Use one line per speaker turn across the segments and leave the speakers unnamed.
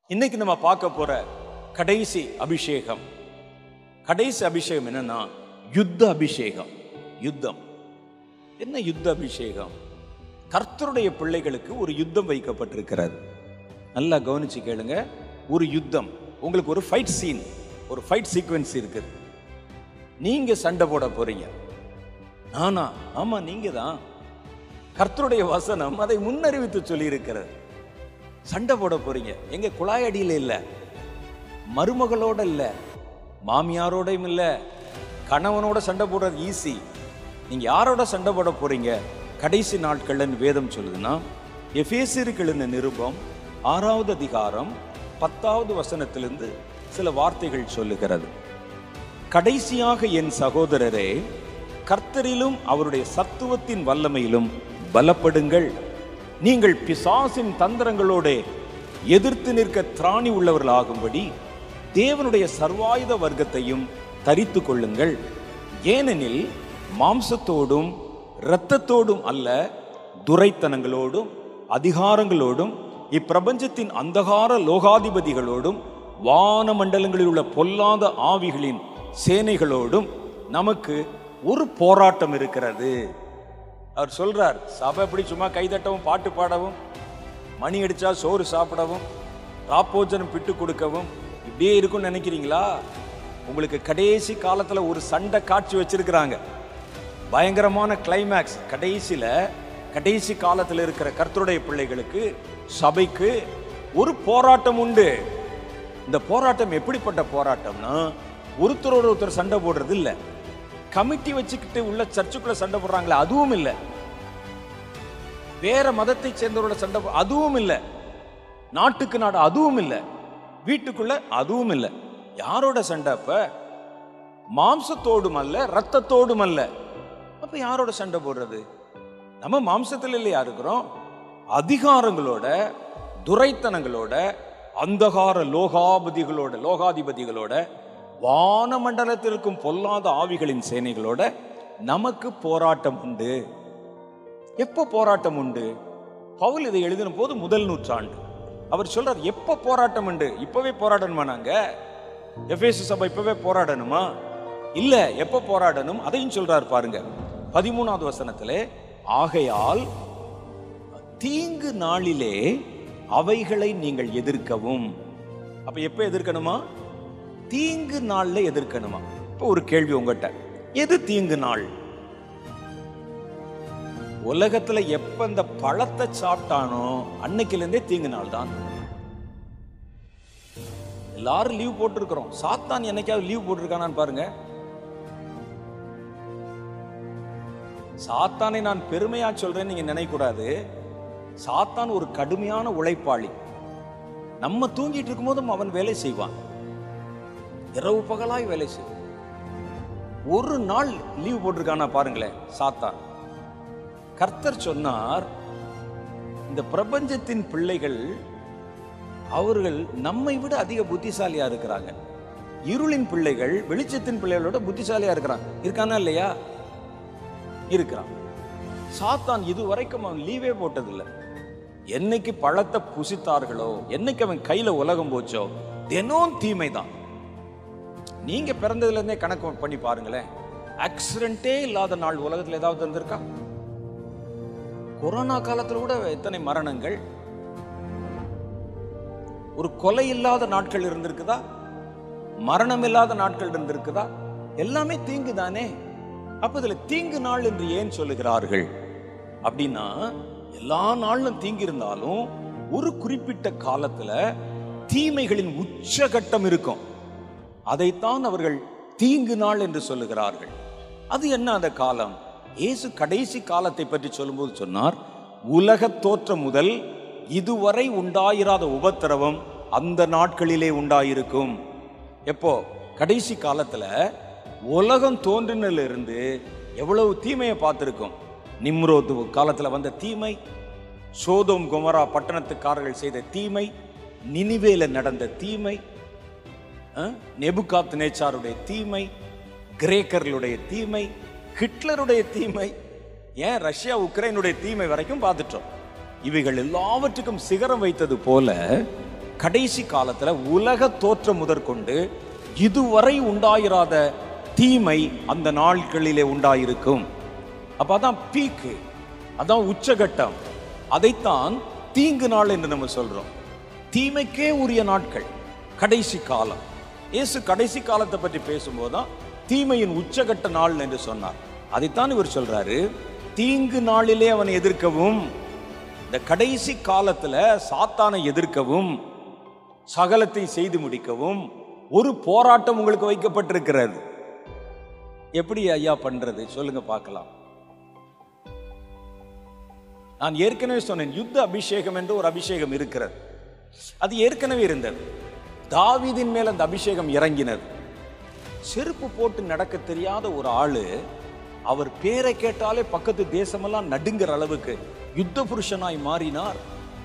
இன்னைக்கு நம்ம பார்க்க போற கடைசி அபிஷேகம் கடைசி அபிஷேகம் என்னன்னா யுத்த அபிஷேகம் யுத்தம் என்ன யுத்த அபிஷேகம் கர்த்தருடைய பிள்ளைகளுக்கு ஒரு யுத்தம் வைக்கப்பட்டிருக்கிறது நல்லா கவனிச்சு கேளுங்க ஒரு யுத்தம் உங்களுக்கு ஒரு ஃபைட் சீன் ஒரு ஃபைட் சீக்வன்ஸ் இருக்குது நீங்க சண்டை போட போறீங்க நானா ஆமா நீங்க தான் கர்த்தருடைய வசனம் அதை முன்னறிவித்து சொல்லி இருக்கிறது சண்டை போட போறீங்க எங்க குழாய் அடியில இல்ல மருமகளோட இல்ல மாமியாரோடையும் இல்ல கணவனோட சண்டை போடுறது ஈஸி நீங்க யாரோட சண்டை போட போறீங்க கடைசி நாட்கள்னு வேதம் சொல்லுதுன்னா எஃபேசியருக்கு எழுதின நிருபம் ஆறாவது அதிகாரம் பத்தாவது வசனத்திலிருந்து சில வார்த்தைகள் சொல்லுகிறது கடைசியாக என் சகோதரரே கர்த்தரிலும் அவருடைய சத்துவத்தின் வல்லமையிலும் பலப்படுங்கள் நீங்கள் பிசாசின் தந்திரங்களோட எதிர்த்து நிற்க திராணி உள்ளவர்களாகும்படி தேவனுடைய சர்வாயுத வர்க்கத்தையும் தரித்து கொள்ளுங்கள் ஏனெனில் மாம்சத்தோடும் இரத்தத்தோடும் அல்ல துரைத்தனங்களோடும் அதிகாரங்களோடும் இப்பிரபஞ்சத்தின் அந்தகார லோகாதிபதிகளோடும் வானமண்டலங்களில் உள்ள பொல்லாத ஆவிகளின் சேனைகளோடும் நமக்கு ஒரு போராட்டம் இருக்கிறது அவர் சொல்றார் சபை எப்படி சும்மா கைதட்டவும் பாட்டு பாடவும் மணி அடிச்சா சோறு சாப்பிடவும் ராப்போஜனம் பிட்டு கொடுக்கவும் இப்படியே இருக்கும்னு நினைக்கிறீங்களா உங்களுக்கு கடைசி காலத்துல ஒரு சண்டை காட்சி வச்சிருக்கிறாங்க பயங்கரமான கிளைமேக்ஸ் கடைசியில கடைசி காலத்துல இருக்கிற கர்த்தருடைய பிள்ளைகளுக்கு சபைக்கு ஒரு போராட்டம் உண்டு இந்த போராட்டம் எப்படிப்பட்ட போராட்டம்னா ஒருத்தரோட ஒருத்தர் சண்டை போடுறது இல்ல கமிட்டி வச்சுக்கிட்டு உள்ள சர்ச்சுக்குள்ள சண்டை போடுறாங்களே அதுவும் இல்ல வேற மதத்தை சேர்ந்தவரோட சண்டை போ- அதுவும் இல்ல நாட்டுக்கு நாடு அதுவும் இல்ல வீட்டுக்குள்ள அதுவும் இல்ல யாரோட சண்டை அப்ப மாம்சத்தோடும் அல்ல ரத்தத்தோடும் அல்ல அப்ப யாரோட சண்டை போடுறது நம்ம மாம்சத்துல இல்லையா இருக்கிறோம் அதிகாரங்களோட துரைத்தனங்களோட அந்தகார லோகாபதிகளோட லோகாதிபதிகளோட வானமண்டலத்தில் இருக்கும் பொல்லாத ஆவிகளின் சேனைகளோட நமக்கு போராட்டம் உண்டு எப்போ போராட்டம் உண்டு பவுல் இதை எழுதின போது முதல் நூற்றாண்டு அவர் சொல்றார் எப்போ போராட்டம் உண்டு இப்பவே போராடணுமா நாங்க எஃபேசு சபை இப்பவே போராடணுமா இல்ல எப்போ போராடணும் அதையும் சொல்றார் பாருங்க பதிமூணாவது வசனத்திலே ஆகையால் தீங்கு நாளிலே அவைகளை நீங்கள் எதிர்க்கவும் அப்ப எப்ப எதிர்க்கணுமா தீங்கு நாள்ல எதிர்க்கணுமா இப்போ ஒரு கேள்வி உங்ககிட்ட எது தீங்கு நாள் உலகத்துல எப்ப இந்த பழத்தை சாப்பிட்டானோ அன்னைக்குல இருந்தே தீங்கு நாள் தான் எல்லாரும் லீவ் போட்டிருக்கிறோம் சாத்தான் என்னைக்காவது லீவ் போட்டிருக்கானான்னு பாருங்க சாத்தானை நான் பெருமையா சொல்றேன்னு நீங்க நினைக்கக்கூடாது சாத்தான் ஒரு கடுமையான உழைப்பாளி நம்ம தூங்கிட்டு இருக்கும்போதும் அவன் வேலை செய்வான் இரவு பகலாய் வேலை செய்வான் ஒரு நாள் லீவ் போட்டிருக்கானா பாருங்களேன் சாத்தான் கர்த்தர் சொன்னார் இந்த பிரபஞ்சத்தின் பிள்ளைகள் அவர்கள் நம்மை விட அதிக புத்திசாலியா இருக்கிறாங்க இருளின் பிள்ளைகள் வெளிச்சத்தின் பிள்ளைகளோட புத்திசாலியா இருக்கிறாங்க இருக்கானா இல்லையா இருக்கிறான் சாத்தான் இதுவரைக்கும் அவன் லீவே போட்டதில்லை என்னைக்கு பழத்தை புசித்தார்களோ என்னைக்கு அவன் கையில உலகம் போச்சோ தினம் தீமை தான் நீங்க பிறந்ததுல இருந்தே கணக்கு பண்ணி பாருங்களேன் ஆக்சிடென்ட்டே இல்லாத நாள் உலகத்துல ஏதாவது இருந்திருக்கா கொரோனா காலத்துல கூட எத்தனை மரணங்கள் ஒரு கொலை இல்லாத நாட்கள் இருந்திருக்குதா மரணம் இல்லாத நாட்கள் இருந்திருக்குதா எல்லாமே தீங்கு தானே அப்ப இதுல தீங்கு நாள் என்று ஏன் சொல்லுகிறார்கள் அப்படின்னா எல்லா நாளும் தீங்கு இருந்தாலும் ஒரு குறிப்பிட்ட காலத்துல தீமைகளின் உச்சகட்டம் இருக்கும் அதைத்தான் அவர்கள் தீங்கு நாள் என்று சொல்லுகிறார்கள் அது என்ன அந்த காலம் இயேசு கடைசி காலத்தை பற்றி சொல்லும்போது சொன்னார் உலக தோற்றம் முதல் இதுவரை உண்டாயிராத உபத்திரவம் அந்த நாட்களிலே உண்டாயிருக்கும் எப்போ கடைசி காலத்துல உலகம் தோன்றினில இருந்து எவ்வளவு தீமையை பார்த்திருக்கும் நிம்ரோது காலத்துல வந்த தீமை சோதோம் குமரா பட்டணத்துக்காரர்கள் செய்த தீமை நினிவேல நடந்த தீமை நெபுகாத் நேச்சாருடைய தீமை கிரேக்கர்களுடைய தீமை ஹிட்லருடைய தீமை ஏன் ரஷ்யா உக்ரைனுடைய தீமை வரைக்கும் பார்த்துட்டோம் இவைகள் எல்லாவற்றுக்கும் சிகரம் வைத்தது போல கடைசி காலத்துல உலக தோற்றம் முதற்கொண்டு இதுவரை உண்டாயிராத தீமை அந்த நாட்களிலே உண்டாயிருக்கும் அப்ப அதான் பீக்கு அதான் உச்சகட்டம் அதைத்தான் தீங்கு நாள் என்று நம்ம சொல்றோம் தீமைக்கே உரிய நாட்கள் கடைசி காலம் இயேசு கடைசி காலத்தை பற்றி பேசும்போது தான் தீமையின் உச்சகட்ட நாள் என்று சொன்னார் அதைத்தான் இவர் சொல்றாரு தீங்கு நாளிலே அவனை எதிர்க்கவும் இந்த கடைசி காலத்துல சாத்தானை எதிர்க்கவும் சகலத்தை செய்து முடிக்கவும் ஒரு போராட்டம் உங்களுக்கு வைக்கப்பட்டிருக்கிறது எப்படி ஐயா பண்றது சொல்லுங்க பார்க்கலாம் நான் ஏற்கனவே சொன்னேன் யுத்த அபிஷேகம் என்று ஒரு அபிஷேகம் இருக்கிறது அது ஏற்கனவே இருந்தது தாவீதின் மேல் அந்த அபிஷேகம் இறங்கினது செருப்பு போட்டு நடக்க தெரியாத ஒரு ஆளு அவர் பேரை கேட்டாலே பக்கத்து தேசமெல்லாம் நடுங்கிற அளவுக்கு யுத்த புருஷனாய் மாறினார்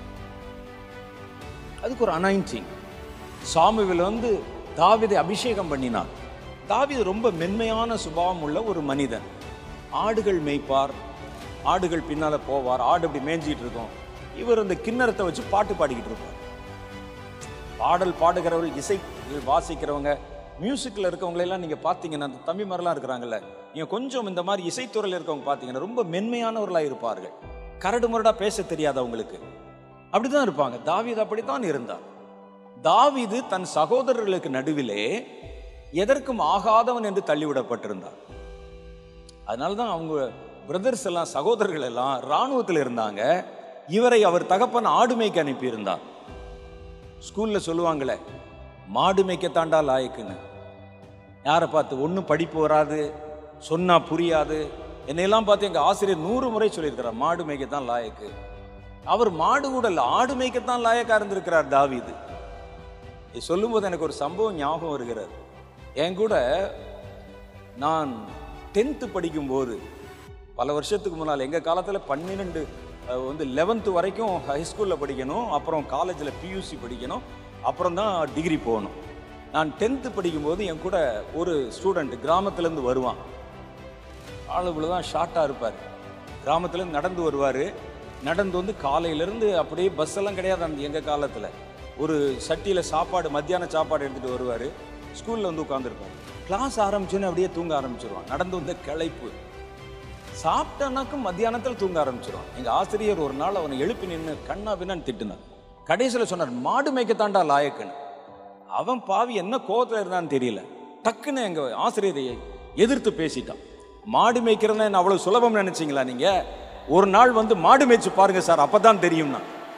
அதுக்கு ஒரு அனாயிண்டிங் சாமுவேல் வந்து தாவீதை அபிஷேகம் பண்ணினார் தாவீது ரொம்ப மென்மையான சுபாவம் உள்ள ஒரு மனிதன் ஆடுகள் மேய்ப்பார் ஆடுகள் பின்னால போவார் ஆடு அப்படி மேய்ஞ்சிட்டு இருக்கும் இவர் அந்த கிண்ணறத்தை வச்சு பாட்டு பாடிக்கிட்டு இருப்பார் பாடல் பாடுகிறவர்கள் இசை வாசிக்கிறவங்க மியூசிக்கில் இருக்கவங்களை எல்லாம் நீங்க பார்த்தீங்கன்னா அந்த தம்பி மாதிரிலாம் இருக்கிறாங்கல்ல நீங்க கொஞ்சம் இந்த மாதிரி இசைத்துறையில் இருக்கவங்க பார்த்தீங்கன்னா ரொம்ப மென்மையானவர்களாக இருப்பார்கள் கரடு முரடா பேச தெரியாதவங்களுக்கு அப்படிதான் இருப்பாங்க தாவீது அப்படித்தான் இருந்தார் தாவீது தன் சகோதரர்களுக்கு நடுவிலே எதற்கும் ஆகாதவன் என்று தள்ளிவிடப்பட்டிருந்தார் அதனால தான் அவங்க பிரதர்ஸ் எல்லாம் சகோதரர்கள் எல்லாம் இராணுவத்தில் இருந்தாங்க இவரை அவர் தகப்பன் ஆடு மேய்க்க அனுப்பியிருந்தார் ஸ்கூல்ல சொல்லுவாங்களே மாடு மேய்க்கத்தாண்டா லாயக்குன்னு யாரை பார்த்து ஒன்றும் படிப்பு வராது சொன்னா புரியாது என்னையெல்லாம் பார்த்து எங்க ஆசிரியர் நூறு முறை சொல்லியிருக்கிறார் மாடு மேய்க்கத்தான் லாயக்கு அவர் மாடு கூட இல்லை ஆடு மேய்க்கத்தான் லாயக்கா இருந்திருக்கிறார் தாவீது இது சொல்லும்போது எனக்கு ஒரு சம்பவம் ஞாபகம் வருகிறது என் கூட நான் டென்த்து படிக்கும்போது பல வருஷத்துக்கு முன்னால் எங்கள் காலத்தில் பன்னிரெண்டு அஹ், வந்து லெவன்த்து வரைக்கும் ஹைஸ்கூலில் படிக்கணும் அப்புறம் காலேஜில் பியூசி படிக்கணும் அப்புறம் தான் டிகிரி போகணும் நான் டென்த்து படிக்கும்போது என் கூட ஒரு ஸ்டூடெண்ட் கிராமத்துலேருந்து வருவான் ஆள் இவ்வளோதான் ஷார்ட்டாக இருப்பார் கிராமத்துலேருந்து நடந்து வருவார் நடந்து வந்து காலையிலேருந்து அப்படியே பஸ் எல்லாம் கிடையாது அந்த எங்கள் காலத்தில் ஒரு சட்டியில் சாப்பாடு மத்தியான சாப்பாடு எடுத்துகிட்டு வருவார் ஸ்கூலில் வந்து உட்காந்துருப்பார் கிளாஸ் ஆரம்பிச்சோன்னே அப்படியே தூங்க ஆரம்பிச்சிருவான் நடந்து வந்த கிளைப்பு சாப்பிட்டானாக்கும் மத்தியானத்தில் தூங்க ஆரம்பிச்சிருவான் எங்கள் ஆசிரியர் ஒரு நாள் அவனை எழுப்பி நின்று கண்ணா பின்னான்னு திட்டினார் கடைசியில் சொன்னார் மாடு மேய்க்கத்தாண்டா லாயக்குன்னு அவன் பாவி என்ன கோவத்தில் இருந்தான்னு தெரியல டக்குன்னு எங்கள் ஆசிரியரை எதிர்த்து பேசிட்டான் மாடு மேய்க்கிறதுனா என்ன அவ்வளோ சுலபம் நினைச்சீங்களா நீங்க ஒரு நாள் வந்து மாடு மேய்ச்சு பாருங்க சார் அப்பதான் தெரியும்னா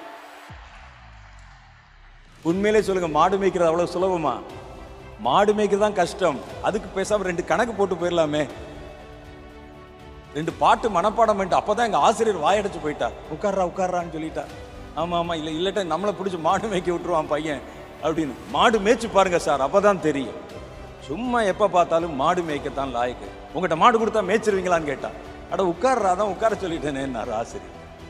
உண்மையிலே சொல்லுங்க மாடு மேய்க்கிறது அவ்வளோ சுலபமா மாடு மேய்க்கிறது தான் கஷ்டம் அதுக்கு பேசாம ரெண்டு கணக்கு போட்டு போயிடலாமே ரெண்டு பாட்டு மனப்பாடம் பண்ணிட்டு அப்பதான் எங்க ஆசிரியர் வாயடைச்சு போயிட்டார் உட்கார்றா உட்கார்றான்னு சொல்லிட்டார் ஆமா ஆமா இல்ல இல்லட்டா நம்மளை பிடிச்சி மாடு மேய்க்க விட்டுருவான் பையன் அப்படின்னு மாடு மேய்ச்சு பாருங்க சார் அப்பதான் தெரியும் சும்மா எப்ப பார்த்தாலும் மாடு மேய்க்கத்தான் லாயக்கு உங்ககிட்ட மாடு கொடுத்தா மேய்ச்சிருவீங்களான்னு கேட்டான் அட உட்கார்றா தான் உட்கார சொல்லிட்டேனேன்னார் ஆசிரியர்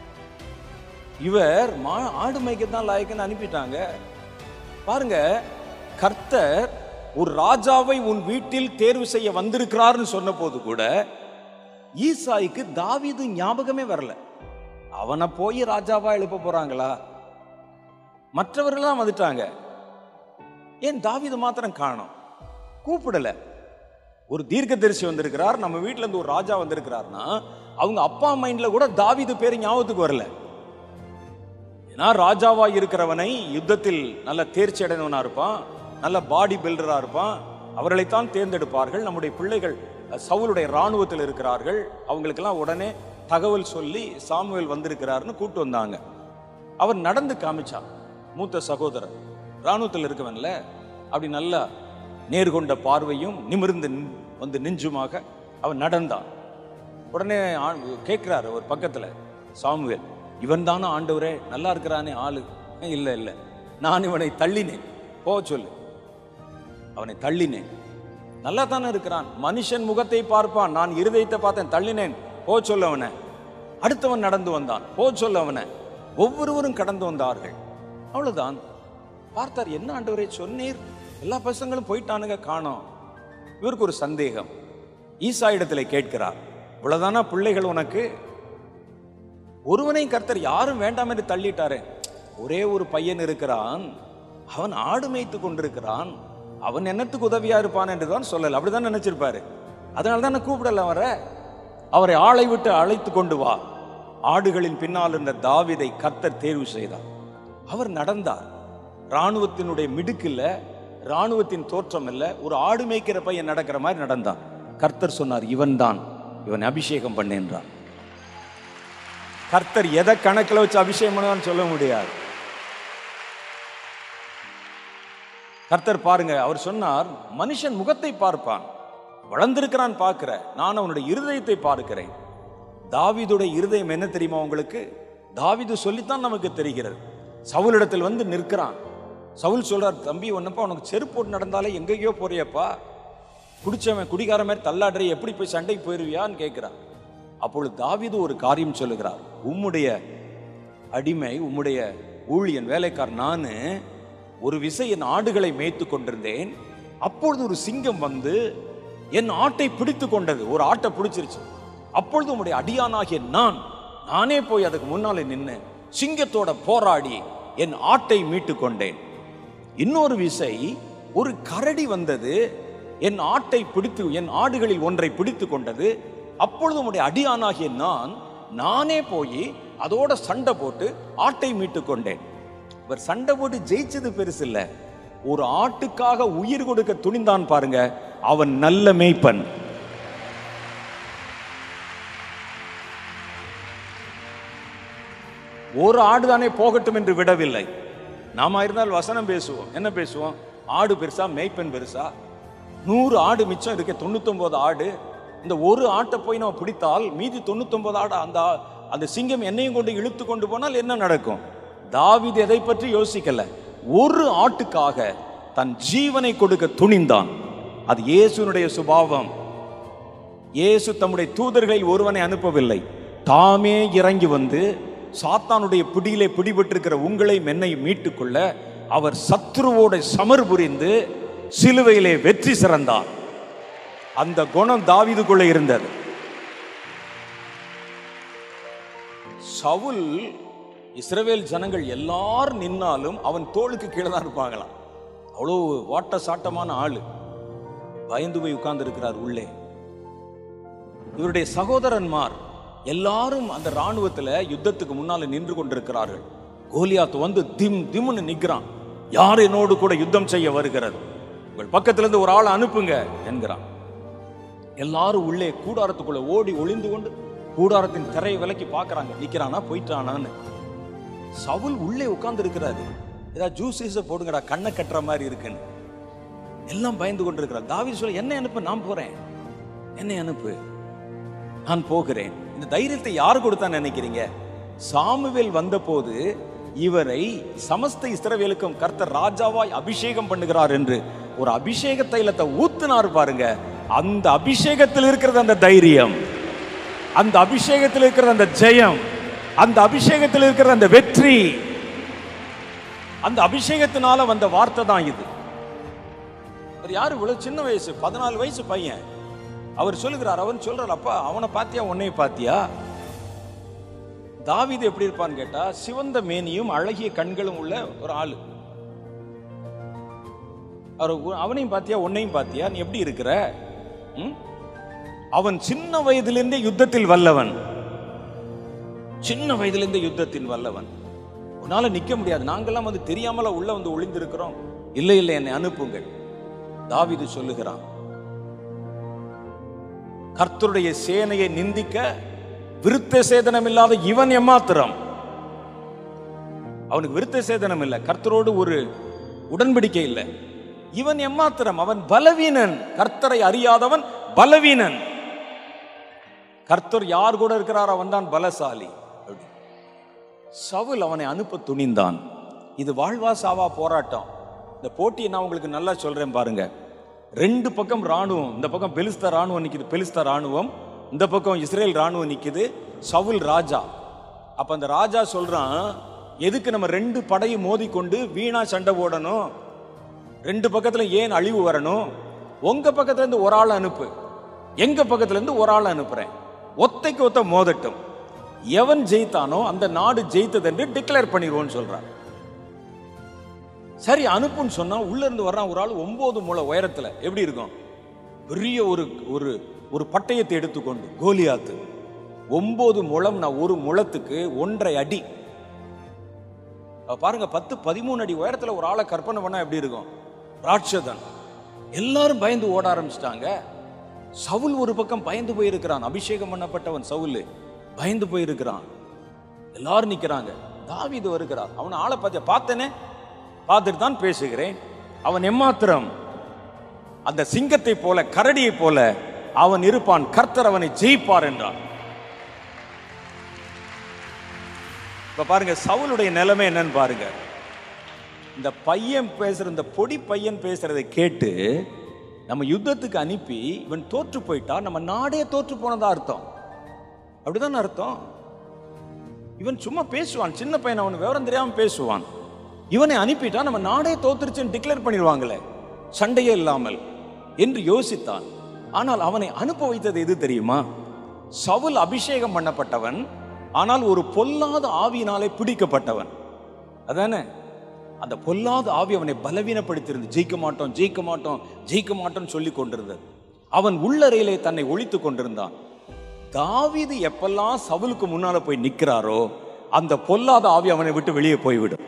இவர் மா ஆடு மேய்க்கத்தான் லாயக்குன்னு அனுப்பிட்டாங்க பாருங்க கர்த்தர் ஒரு ராஜாவை உன் வீட்டில் தேர்வு செய்ய வந்திருக்கிறார்னு சொன்ன போது கூட ஈசாய்க்கு தாவீது ஞாபகமே வரல அவனை போய் ராஜாவா எழுப்ப போறாங்களா மற்றவர்கள்லாம் வந்துட்டாங்க ஏன் தாவீது மாத்திரம் காணோம் கூப்பிடல ஒரு தீர்க்கதரிசி வந்திருக்கிறார் நம்ம வீட்ல இருந்து ஒரு ராஜா வந்திருக்கிறார்னா அவங்க அப்பா மைண்ட்ல கூட தாவீது பேர் ஞாபகத்துக்கு வரல ஏன்னா ராஜாவா இருக்கிறவனை யுத்தத்தில் நல்ல தேர்ச்சி அடைந்தவனா இருப்பான் நல்ல பாடி பில்டரா இருப்பான் அவர்களைத்தான் தேர்ந்தெடுப்பார்கள் நம்முடைய பிள்ளைகள் அஹ், சவுலுடைய இராணுவத்தில் இருக்கிறார்கள் அவங்களுக்கெல்லாம் உடனே தகவல் சொல்லி சாமுவேல் வந்திருக்கிறாருன்னு கூட்டு வந்தாங்க அவர் நடந்து காமிச்சான் மூத்த சகோதரர் இராணுவத்தில் இருக்கவன்ல அப்படி நல்லா நேர்கொண்ட பார்வையும் நிமிர்ந்து நின்- வந்து நெஞ்சுமாக அவன் நடந்தான் உடனே கேட்கிறாரு ஒரு பக்கத்துல சாமுவேல் இவன் தானே ஆண்டவரே நல்லா இருக்கிறானே ஆளு இல்ல இல்ல நான் இவனை தள்ளினேன் போ சொல்லு அவனை தள்ளினேன் நல்லா தானே இருக்கிறான் மனுஷன் முகத்தை பார்ப்பான் நான் இருதயத்தை பார்த்தேன் தள்ளினேன் போ சொல்ல அவனை அடுத்தவன் நடந்து வந்தான் போ சொல்ல அவனை ஒவ்வொருவரும் கடந்து வந்தார்கள் அவ்வளவுதான் பார்த்தார் என்ன ஆண்டவரே சொன்னீர் எல்லா பசங்களும் போயிட்டானுங்க காணோம் இவருக்கு ஒரு சந்தேகம் ஈசா இடத்துல கேட்கிறார் இவ்வளவுதானா பிள்ளைகள் உனக்கு ஒருவனையும் கர்த்தர் யாரும் வேண்டாம் என்று தள்ளிட்டாரே ஒரே ஒரு பையன் இருக்கிறான் அவன் ஆடு மேய்த்து கொண்டிருக்கிறான் அவன் என்னத்துக்கு உதவியா இருப்பான் என்று தான் சொல்லல அப்படிதான் நினைச்சிருப்பாரு அதனால தான் நான் கூப்பிடல அவரை அவரை ஆளை விட்டு அழைத்து கொண்டு வா ஆடுகளின் பின்னால் இருந்த தாவிதை கர்த்தர் தேர்வு செய்தார் அவர் நடந்தார் ராணுவத்தினுடைய மிடுக்கில்ல ராணுவத்தின் தோற்றம் இல்ல ஒரு ஆடு மேய்க்கிற பையன் நடக்கிற மாதிரி நடந்தான் கர்த்தர் சொன்னார் இவன் தான் இவன் அபிஷேகம் பண்ணேன்றான் கர்த்தர் எதை கணக்கில் வச்சு அபிஷேகம் பண்ணுவான்னு சொல்ல முடியாது கர்த்தர் பாருங்க அவர் சொன்னார் மனுஷன் முகத்தை பார்ப்பான் வளர்ந்திருக்கிறான் பார்க்கிற நான் அவனுடைய இருதயத்தை பார்க்கிறேன் தாவீதுடைய இருதயம் என்ன தெரியுமா உங்களுக்கு தாவீது சொல்லித்தான் நமக்கு தெரிகிறது சவுலிடத்தில் வந்து நிற்கிறான் சவுல் சொல்றார் தம்பி ஒன்னப்பா உனக்கு செருப்பு போட்டு நடந்தாலே எங்கேயோ போறியப்பா குடிச்சவன் குடிகார மாதிரி தள்ளாடுற எப்படி போய் சண்டைக்கு போயிருவியான்னு கேட்கிறான் அப்பொழுது தாவீது ஒரு காரியம் சொல்லுகிறார் உம்முடைய அடிமை உம்முடைய ஊழியன் வேலைக்கார் நானு ஒரு விசை என் ஆடுகளை மேய்த்து கொண்டிருந்தேன் அப்பொழுது ஒரு சிங்கம் வந்து என் ஆட்டை பிடித்து கொண்டது ஒரு ஆட்டை பிடிச்சிருச்சு அப்பொழுது உம்முடைய அடியானாகிய நான் நானே போய் அதுக்கு முன்னாலே நின்று சிங்கத்தோட போராடி என் ஆட்டை மீட்டு கொண்டேன் இன்னொரு விசை ஒரு கரடி வந்தது என் ஆட்டை பிடித்து என் ஆடுகளில் ஒன்றை பிடித்து கொண்டது அப்பொழுது உம்முடைய அடியானாகிய நான் நானே போய் அதோட சண்டை போட்டு ஆட்டை மீட்டு கொண்டேன் இவர் சண்டை போட்டு ஜெயிச்சது பெருசு இல்ல ஒரு ஆட்டுக்காக உயிர் கொடுக்க துணிந்தான் பாருங்க அவன் நல்ல மேய்ப்பன் ஒரு ஆடு தானே போகட்டும் என்று விடவில்லை நாம இருந்தால் வசனம் பேசுவோம் என்ன பேசுவோம் ஆடு பெருசா மேய்ப்பன் பெருசா நூறு ஆடு மிச்சம் இருக்க தொண்ணூத்தொன்பது ஆடு இந்த ஒரு ஆட்டை போய் நம்ம பிடித்தால் மீதி தொண்ணூத்தொன்பது ஆடு அந்த அந்த சிங்கம் என்னையும் கொண்டு இழுத்து கொண்டு போனால் என்ன நடக்கும் தாவீது எதை பற்றி யோசிக்கல ஒரு ஆட்டுக்காக தன் ஜீவனை கொடுக்க துணிந்தான் அது இயேசுனுடைய சுபாவம் இயேசு தம்முடைய தூதர்களில் ஒருவனை அனுப்பவில்லை தாமே இறங்கி வந்து சாத்தானுடைய பிடியிலே பிடிபட்டிருக்கிற உங்களை மென்னை மீட்டுக்கொள்ள அவர் சத்ருவோட சமர் புரிந்து சிலுவையிலே வெற்றி சிறந்தார் அந்த குணம் தாவீதுக்குள்ள இருந்தது சவுல் இஸ்ரவேல் ஜனங்கள் எல்லாரும் நின்னாலும் அவன் தோளுக்கு கீழே தான் இருப்பாங்களாம் அவ்வளோ வாட்ட சாட்டமான ஆளு பயந்து போய் உட்கார்ந்து இருக்கிறார் உள்ளே இவருடைய சகோதரன்மார் எல்லாரும் அந்த ராணுவத்துல யுத்தத்துக்கு முன்னால நின்று கொண்டிருக்கிறார்கள் கோலியாத் வந்து திம் திம்னு நிக்கிறான் யார் என்னோடு கூட யுத்தம் செய்ய வருகிறது உங்கள் பக்கத்துல இருந்து ஒரு ஆளை அனுப்புங்க என்கிறான் எல்லாரும் உள்ளே கூடாரத்துக்குள்ள ஓடி ஒளிந்து கொண்டு கூடாரத்தின் திரையை விலக்கி பார்க்கறாங்க நிக்கிறானா போயிட்டானான்னு சவுல் உள்ளே உட்கார்ந்து இருக்கிறாரு ஏதாவது ஜூஸ் போடுங்கடா கண்ணை கட்டுற மாதிரி இருக்குன்னு எல்லாம் பயந்து கொண்டிருக்கிறார் தாவீது சொல்ல என்ன அனுப்பு நான் போறேன் என்னை அனுப்பு நான் போகிறேன் இந்த தைரியத்தை யார் கொடுத்தா நினைக்கிறீங்க சாமுவேல் வந்தபோது இவரை சமஸ்த இஸ்ரவேலுக்கும் கர்த்தர் ராஜாவாய் அபிஷேகம் பண்ணுகிறார் என்று ஒரு அபிஷேக தைலத்தை ஊத்துனார் பாருங்க அந்த அபிஷேகத்தில் இருக்கிறது அந்த தைரியம் அந்த அபிஷேகத்தில் இருக்கிறது அந்த ஜெயம் அந்த அபிஷேகத்தில் இருக்கிற அந்த வெற்றி அந்த அபிஷேகத்தினால வந்த வார்த்தை தான் இது அவர் யாரு இவ்வளவு சின்ன வயசு பதினாலு வயசு பையன் அவர் சொல்லுகிறார் அவன் சொல்றார் அப்பா அவனை பாத்தியா உன்னையும் பாத்தியா தாவீது எப்படி இருப்பான்னு கேட்டா சிவந்த மேனியும் அழகிய கண்களும் உள்ள ஒரு ஆளு அவர் உ- அவனையும் பாத்தியா உன்னையும் பாத்தியா நீ எப்படி இருக்கிற ம்? அவன் சின்ன வயதிலிருந்தே யுத்தத்தில் வல்லவன் சின்ன வயதிலிருந்தே யுத்தத்தில் வல்லவன் உன்னால நிக்க முடியாது நாங்கெல்லாம் வந்து தெரியாமல உள்ள வந்து ஒளிந்திருக்கிறோம் இல்லை இல்லை என்னை அனுப்புங்கள் தாவீது சொல்லுகிறான் கர்த்தருடைய சேனையை நிந்திக்க விருத்த சேதனம் இல்லாத இவன் எம்மாத்திரம் அவனுக்கு விருத்த சேதனம் இல்லை கர்த்தரோடு ஒரு உடன்படிக்கை இல்லை இவன் எம்மாத்திரம் அவன் பலவீனன் கர்த்தரை அறியாதவன் பலவீனன் கர்த்தர் யார் கூட இருக்கிறார் அவன் தான் பலசாலி அப்படி. சவுல் அவனை அனுப்ப துணிந்தான் இது வாழ்வா சாவா போராட்டம் இந்த போட்டியை நான் உங்களுக்கு நல்லா சொல்றேன் பாருங்க ரெண்டு பக்கம் ராணுவம் இந்த பக்கம் பெலிஸ்தா ராணுவம் நிக்குது பெலிஸ்தா ராணுவம் இந்த பக்கம் இஸ்ரேல் ராணுவம் நிக்குது சவுல் ராஜா அப்ப அந்த ராஜா சொல்றான் எதுக்கு நம்ம ரெண்டு படையும் மோதிக்கொண்டு வீணா சண்டை போடணும் ரெண்டு பக்கத்துல ஏன் அழிவு வரணும் உங்க பக்கத்துல இருந்து ஒரு ஆள் அனுப்பு எங்க பக்கத்துல இருந்து ஒரு ஆள் அனுப்புறேன் ஒத்தைக்கு ஒத்த மோதட்டும் எவன் ஜெயித்தானோ அந்த நாடு ஜெயித்தது என்று டிக்ளேர் பண்ணிடுவோன்னு சொல்றான் சரி அனுப்புன்னு சொன்னா உள்ள இருந்து வர்றான் ஒரு ஆள் ஒன்பது முளை உயரத்துல எப்படி இருக்கும் பெரிய ஒரு ஒரு ஒரு பட்டயத்தை எடுத்துக்கொண்டு கோலியாத்து ஒன்பது முழம்னா ஒரு முழத்துக்கு ஒன்றரை அடி அப்ப பாருங்க பத்து பதிமூணு அடி உயரத்துல ஒரு ஆளை கற்பனை பண்ணா எப்படி இருக்கும் ராட்சதன் எல்லாரும் பயந்து ஓட ஆரம்பிச்சிட்டாங்க சவுல் ஒரு பக்கம் பயந்து போயிருக்கிறான் அபிஷேகம் பண்ணப்பட்டவன் சவுல் பயந்து போயிருக்கிறான் எல்லாரும் நிக்கிறாங்க தாவீது வருகிறார் அவன் ஆளை பார்த்து பார்த்தனே பார்த்துட்டு தான் பேசுகிறேன் அவன் எம்மாத்திரம் அந்த சிங்கத்தை போல கரடியை போல அவன் இருப்பான் கர்த்தர் அவனை ஜெயிப்பார் என்றான் இப்ப பாருங்க சவுலுடைய நிலைமை என்னன்னு பாருங்க இந்த பையன் பேசுற இந்த பொடி பையன் பேசுறதை கேட்டு நம்ம யுத்தத்துக்கு அனுப்பி இவன் தோற்று போயிட்டா நம்ம நாடே தோற்று போனதா அர்த்தம் அப்படிதான் அர்த்தம் இவன் சும்மா பேசுவான் சின்ன பையன் அவன் விவரம் தெரியாம பேசுவான் இவனை அனுப்பிட்டா நம்ம நாடே தோத்துருச்சுன்னு டிக்ளேர் பண்ணிடுவாங்களே சண்டையே இல்லாமல் என்று யோசித்தான் ஆனால் அவனை அனுப்ப வைத்தது எது தெரியுமா சவுல் அபிஷேகம் பண்ணப்பட்டவன் ஆனால் ஒரு பொல்லாத ஆவியினாலே பிடிக்கப்பட்டவன் அதானே அந்த பொல்லாத ஆவி அவனை பலவீனப்படுத்தியிருந்து ஜெயிக்க மாட்டோம் ஜெயிக்க மாட்டோம் ஜெயிக்க மாட்டோம்னு சொல்லி கொண்டிருந்தது அவன் உள்ளறையிலே தன்னை ஒழித்து கொண்டிருந்தான் தாவீது எப்பெல்லாம் சவுலுக்கு முன்னால போய் நிக்கிறாரோ அந்த பொல்லாத ஆவி அவனை விட்டு வெளியே போய்விடும்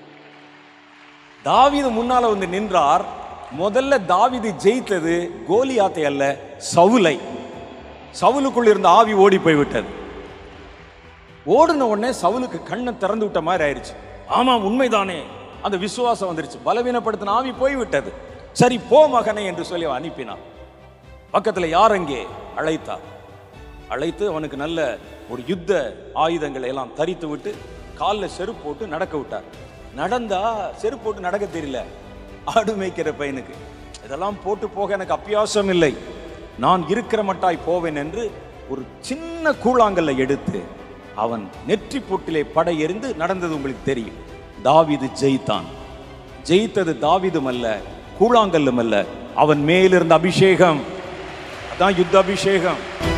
தாவீது முன்னால வந்து நின்றார் முதல்ல தாவீது ஜெயித்தது கோலியாத்தை அல்ல சவுலை சவுலுக்குள் இருந்த ஆவி ஓடி போய்விட்டது ஓடின உடனே சவுலுக்கு கண்ணை திறந்து விட்ட மாதிரி ஆயிருச்சு ஆமா உண்மைதானே அந்த விசுவாசம் வந்துருச்சு பலவீனப்படுத்தின ஆவி போய்விட்டது சரி போ மகனே என்று சொல்லி அவன் அனுப்பினான் பக்கத்துல யார் அங்கே அழைத்தார் அழைத்து அவனுக்கு நல்ல ஒரு யுத்த ஆயுதங்களை எல்லாம் தரித்து விட்டு காலில் செருப்பு போட்டு நடக்க விட்டார் நடந்தா செருப்பு போட்டு நடக்க தெரியல ஆடு மேய்க்கிற பையனுக்கு இதெல்லாம் போட்டு போக எனக்கு அப்பியாசம் இல்லை நான் இருக்கிற மட்டாய் போவேன் என்று ஒரு சின்ன கூழாங்கல்ல எடுத்து அவன் நெற்றி பொட்டிலே படை எறிந்து நடந்தது உங்களுக்கு தெரியும் தாவீது ஜெயித்தான் ஜெயித்தது தாவீதும் அல்ல கூழாங்கல்லும் அல்ல அவன் மேலிருந்த அபிஷேகம் அதான் யுத்த அபிஷேகம்